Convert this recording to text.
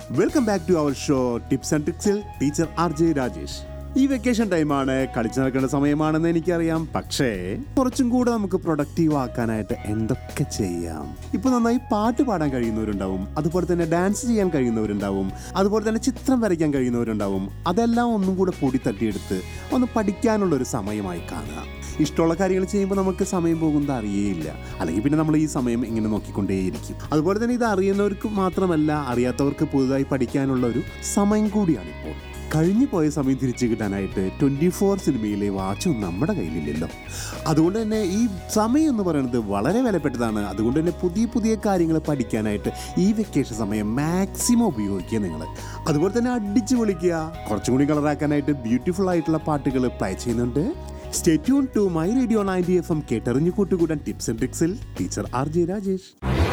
welcome back to our show tips and ട്രിക്സിൽ teacher R J Rajesh ഈ vacation ടൈമാണ് കളിച്ചു നടക്കേണ്ട സമയമാണെന്ന് എനിക്കറിയാം പക്ഷേ കുറച്ചും കൂടെ നമുക്ക് പ്രൊഡക്റ്റീവ് ആക്കാനായിട്ട് എന്തൊക്കെ ചെയ്യാം ഇപ്പൊ നന്നായി പാട്ട് പാടാൻ കഴിയുന്നവരുണ്ടാവും അതുപോലെ തന്നെ ഡാൻസ് ചെയ്യാൻ കഴിയുന്നവരുണ്ടാവും അതുപോലെ തന്നെ ചിത്രം വരയ്ക്കാൻ കഴിയുന്നവരുണ്ടാവും അതെല്ലാം ഒന്നും കൂടെ പൊടി തട്ടിയെടുത്ത് ഒന്ന് പഠിക്കാനുള്ള ഒരു സമയമായി കാണുക ഇഷ്ടമുള്ള കാര്യങ്ങൾ ചെയ്യുമ്പോൾ നമുക്ക് സമയം പോകുന്നത് അറിയേയില്ല അല്ലെങ്കിൽ പിന്നെ നമ്മൾ ഈ സമയം ഇങ്ങനെ നോക്കിക്കൊണ്ടേയിരിക്കും അതുപോലെ തന്നെ ഇത് അറിയുന്നവർക്ക് മാത്രമല്ല അറിയാത്തവർക്ക് പുതുതായി പഠിക്കാനുള്ള ഒരു സമയം കൂടിയാണ് ഇപ്പോൾ കഴിഞ്ഞു പോയ സമയം തിരിച്ചു കിട്ടാനായിട്ട് ട്വൻറ്റി ഫോർ സിനിമയിലെ വാച്ചും നമ്മുടെ കയ്യിലില്ലല്ലോ അതുകൊണ്ട് തന്നെ ഈ സമയം എന്ന് പറയുന്നത് വളരെ വിലപ്പെട്ടതാണ് അതുകൊണ്ട് തന്നെ പുതിയ പുതിയ കാര്യങ്ങൾ പഠിക്കാനായിട്ട് ഈ വെക്കേഷൻ സമയം മാക്സിമം ഉപയോഗിക്കുക നിങ്ങൾ അതുപോലെ തന്നെ അടിച്ചു പൊളിക്കുക കുറച്ചും കൂടി കളറാക്കാനായിട്ട് ബ്യൂട്ടിഫുൾ ആയിട്ടുള്ള പാട്ടുകൾ പ്ലേ ചെയ്യുന്നുണ്ട് stay tune to my radio ninety F M കേട്ടറിഞ്ഞു കൂട്ടുകൂടാൻ ടിപ്സ് ആൻഡ് ട്രിക്സിൽ ടീച്ചർ ആർ ജെ രാജേഷ്